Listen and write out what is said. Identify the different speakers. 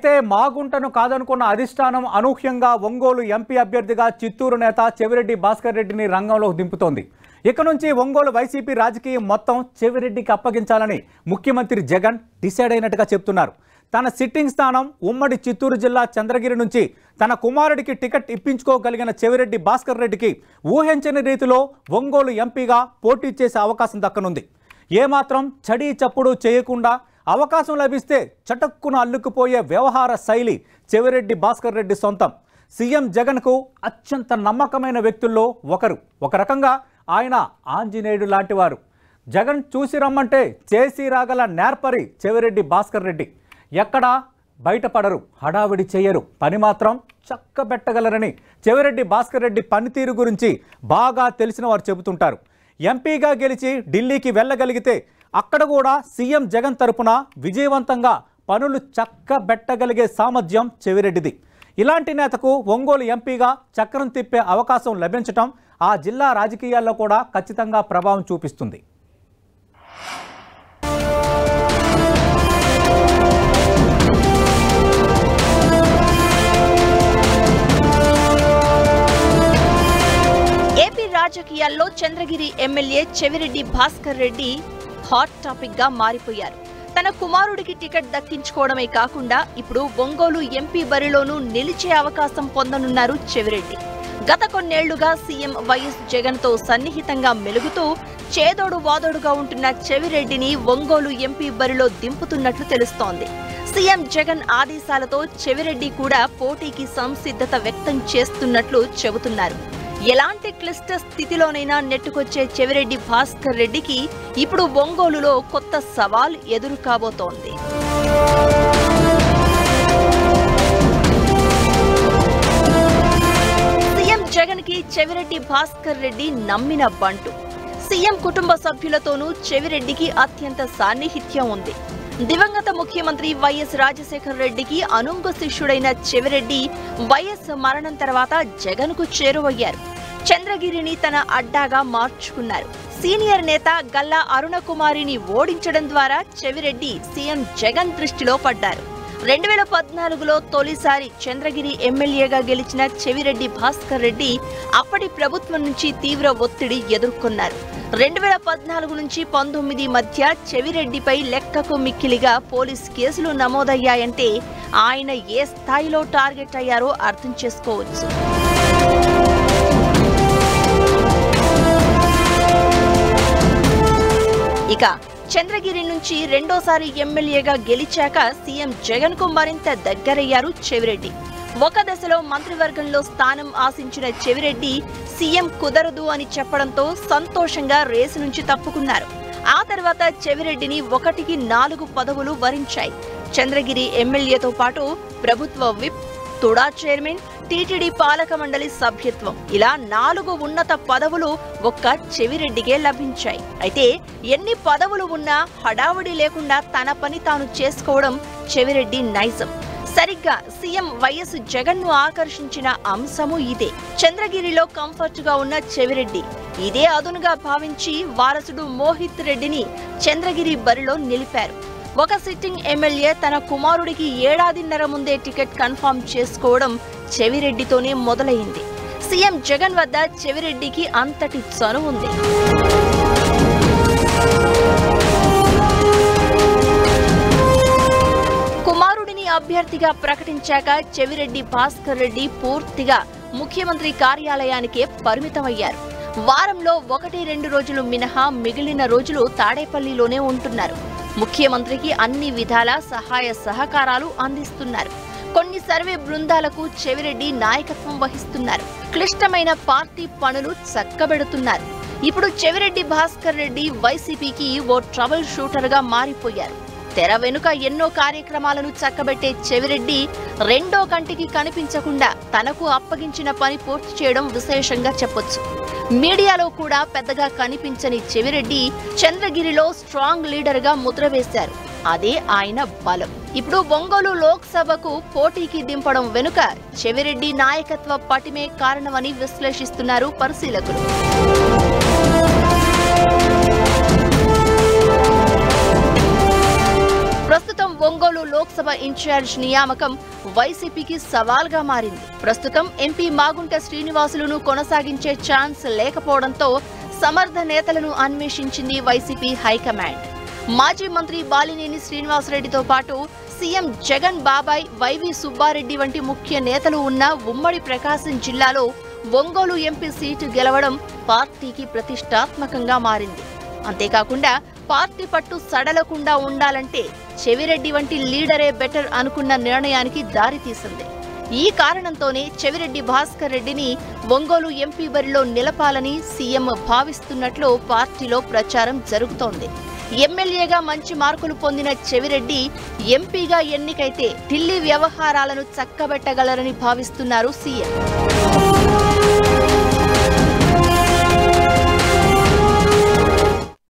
Speaker 1: అయితే మాగుంటను కాదనుకున్న అధిష్టానం అనూహ్యంగా ఒంగోలు ఎంపీ అభ్యర్థిగా చిత్తూరు నేత చెవిరెడ్డి భాస్కర్ రెడ్డిని రంగంలోకి దింపుతోంది ఇక నుంచి ఒంగోలు వైసీపీ రాజకీయం మొత్తం చెవిరెడ్డికి అప్పగించాలని ముఖ్యమంత్రి జగన్ డిసైడ్ అయినట్టుగా చెప్తున్నారు తన సిట్టింగ్ స్థానం ఉమ్మడి చిత్తూరు జిల్లా చంద్రగిరి నుంచి తన కుమారుడికి టికెట్ ఇప్పించుకోగలిగిన చెవిరెడ్డి భాస్కర్ రెడ్డికి ఊహించని రీతిలో ఒంగోలు ఎంపీగా పోటీ చేసే అవకాశం దక్కనుంది ఏమాత్రం చడి చప్పుడు చేయకుండా అవకాశం లభిస్తే చటక్కున అల్లుకుపోయే వ్యవహార శైలి చెవిరెడ్డి భాస్కర్ రెడ్డి సొంతం సీఎం జగన్కు అత్యంత నమ్మకమైన వ్యక్తుల్లో ఒకరు ఒక రకంగా ఆయన ఆంజనేయుడు లాంటివారు జగన్ చూసి రమ్మంటే చేసి రాగల నేర్పరి చెవిరెడ్డి భాస్కర్ రెడ్డి ఎక్కడా బయటపడరు హడావిడి చేయరు పని మాత్రం చక్కబెట్టగలరని చెవిరెడ్డి భాస్కర్ రెడ్డి పనితీరు గురించి బాగా తెలిసిన వారు చెబుతుంటారు ఎంపీగా గెలిచి ఢిల్లీకి వెళ్ళగలిగితే అక్కడ కూడా సీఎం జగన్ తరపున విజయవంతంగా పనులు చక్కబెట్టగలిగే సామర్థ్యం చెవిరెడ్డిది ఇలాంటి నేతకు ఒంగోలు ఎంపీగా చక్రం తిప్పే అవకాశం లభించటం ఆ జిల్లా రాజకీయాల్లో కూడా ఖచ్చితంగా ప్రభావం చూపిస్తుంది
Speaker 2: ఏపీ రాజకీయాల్లో Chandragiri MLA Chevireddy Bhaskar Reddy hot topic గా మారిపోయారు తన కుమారుడికి టికెట్ దక్కించుకోవడమే కాకుండా ఇప్పుడు ఒంగోలు ఎంపీ బరిలోనూ నిలిచే అవకాశం పొందనున్నారు చెవిరెడ్డి గత కొన్నేళ్లుగా సీఎం వైఎస్ జగన్ తో సన్నిహితంగా మెలుగుతూ చేదోడు వాదోడుగా ఉంటున్న చెవిరెడ్డిని ఒంగోలు ఎంపీ బరిలో దింపుతున్నట్లు తెలుస్తోంది సీఎం జగన్ ఆదేశాలతో చెవిరెడ్డి కూడా పోటీకి సంసిద్ధత వ్యక్తం చేస్తున్నట్లు చెబుతున్నారు ఎలాంటి క్లిష్ట స్థితిలోనైనా నెట్టుకొచ్చే చెవిరెడ్డి భాస్కర్ రెడ్డికి ఇప్పుడు ఒంగోలులో కొత్త సవాల్ ఎదురు కాబోతోంది సీఎం జగన్ కి చెవిరెడ్డి భాస్కర్ రెడ్డి నమ్మిన బంటు సీఎం కుటుంబ సభ్యులతోనూ చెవిరెడ్డికి అత్యంత సాన్నిహిత్యం ఉంది దివంగత ముఖ్యమంత్రి వైఎస్ రాజశేఖర్ రెడ్డికి అనుంగ శిష్యుడైన చెవిరెడ్డి వైఎస్ మరణం తర్వాత జగన్ కు చేరువయ్యారు చంద్రగిరిని తన అడ్డాగా మార్చుకున్నారు సీనియర్ నేత గల్లా అరుణ కుమారిని ఓడించడం ద్వారా చెవిరెడ్డి సీఎం జగన్ దృష్టిలో పడ్డారు రెండు వేల పద్నాలుగులో తొలిసారి చంద్రగిరి ఎమ్మెల్యేగా గెలిచిన చెవిరెడ్డి భాస్కర్ రెడ్డి అప్పటి ప్రభుత్వం నుంచి తీవ్ర ఒత్తిడి ఎదుర్కొన్నారు రెండు వేల పద్నాలుగు నుంచి పంతొమ్మిది మధ్య చెవిరెడ్డిపై లెక్కకు మిక్కిలిగా పోలీస్ కేసులు నమోదయ్యాయంటే ఆయన ఏ స్థాయిలో టార్గెట్ అయ్యారో అర్థం చేసుకోవచ్చు ఇక చంద్రగిరి నుంచి రెండోసారి ఎమ్మెల్యేగా గెలిచాక సీఎం జగన్ కు మరింత దగ్గరయ్యారు చెవిరెడ్డి ఒక దశలో మంత్రివర్గంలో స్థానం ఆశించిన చెవిరెడ్డి సీఎం కుదరదు అని చెప్పడంతో సంతోషంగా రేసు నుంచి తప్పుకున్నారు ఆ తర్వాత చెవిరెడ్డిని ఒకటికి నాలుగు పదవులు వరించాయి చంద్రగిరి ఎమ్మెల్యేతో పాటు ప్రభుత్వ విప్ తుడా చైర్మన్ టీటీడీ పాలక మండలి సభ్యత్వం ఇలా నాలుగు ఉన్నత పదవులు ఒక్క చెవిరెడ్డికే లభించాయి అయితే ఎన్ని పదవులు ఉన్నా హడావుడి లేకుండా తన పని తాను చేసుకోవడం చెవిరెడ్డి నైజం సరిగ్గా సీఎం వైఎస్ జగన్ ను ఆకర్షించిన అంశము ఇదే చంద్రగిరిలో కంఫర్ట్ గా ఉన్న చెవిరెడ్డి ఇదే అదునుగా భావించి వారసుడు మోహిత్ రెడ్డిని చంద్రగిరి బరిలో నిలిపారు ఒక సిట్టింగ్ ఎమ్మెల్యే తన కుమారుడికి ఏడాదిన్నర ముందే టికెట్ కన్ఫర్మ్ చేసుకోవడం చెవిరెడ్డితోనే మొదలైంది సీఎం జగన్ వద్ద చెవిరెడ్డికి అంతటి చనువు ఉంది కుమారుడిని అభ్యర్థిగా ప్రకటించాక చెవిరెడ్డి భాస్కర్ రెడ్డి పూర్తిగా ముఖ్యమంత్రి కార్యాలయానికే పరిమితమయ్యారు వారంలో ఒకటి రెండు రోజులు మినహా మిగిలిన రోజులు తాడేపల్లిలోనే ఉంటున్నారు ముఖ్యమంత్రికి అన్ని విధాల సహాయ సహకారాలు అందిస్తున్నారు కొన్ని సర్వే బృందాలకు చెవిరెడ్డి నాయకత్వం వహిస్తున్నారు క్లిష్టమైన పార్టీ పనులు చక్కబెడుతున్నారు ఇప్పుడు చెవిరెడ్డి భాస్కర్ రెడ్డి వైసీపీకి ఓ ట్రబుల్ షూటర్ గా మారిపోయారు తెర వెనుక ఎన్నో కార్యక్రమాలను చక్కబెట్టే చెవిరెడ్డి రెండో కంటికి కనిపించకుండా తనకు అప్పగించిన పని పూర్తి చేయడం విశేషంగా చెప్పొచ్చు మీడియాలో కూడా పెద్దగా కనిపించని చెవిరెడ్డి చంద్రగిరిలో స్ట్రాంగ్ లీడర్ గా ముద్ర వేశారు అదే ఆయన బలం ఇప్పుడు ఒంగోలు లోక్సభకు పోటీకి దింపడం వెనుక చెవిరెడ్డి నాయకత్వ పటిమే కారణమని విశ్లేషిస్తున్నారు పరిశీలకులు ప్రస్తుతం ప్రస్తుతం ఒంగోలు లోక్సభ ఇన్ఛార్జ్ నియామకం వైసీపీకి సవాల్గా మారింది ప్రస్తుతం ఎంపీ మాగుంట శ్రీనివాసులను కొనసాగించే ఛాన్స్ లేకపోవడంతో సమర్థ నేతలను అన్వేషించింది వైసీపీ హైకమాండ్ మాజీ మంత్రి బాలినేని శ్రీనివాసరెడ్డితో పాటు సీఎం జగన్ బాబాయ్ వైవి సుబ్బారెడ్డి వంటి ముఖ్య నేతలు ఉన్న ఉమ్మడి ప్రకాశం జిల్లాలో ఒంగోలు ఎంపీ సీటు గెలవడం పార్టీకి ప్రతిష్టాత్మకంగా మారింది అంతేకాకుండా పార్టీ పట్టు సడలకుండా ఉండాలంటే చెవిరెడ్డి వంటి లీడరే బెటర్ అనుకున్న నిర్ణయానికి దారితీసింది ఈ కారణంతోనే చెవిరెడ్డి భాస్కర్ రెడ్డిని ఒంగోలు ఎంపీ బరిలో నిలపాలని సీఎం భావిస్తున్నట్లు పార్టీలో ప్రచారం జరుగుతోంది ఎమ్మెల్యేగా మంచి మార్కులు పొందిన చెవిరెడ్డి ఎంపీగా ఎన్నికైతే ఢిల్లీ వ్యవహారాలను చక్కబెట్టగలరని భావిస్తున్నారు సీఎం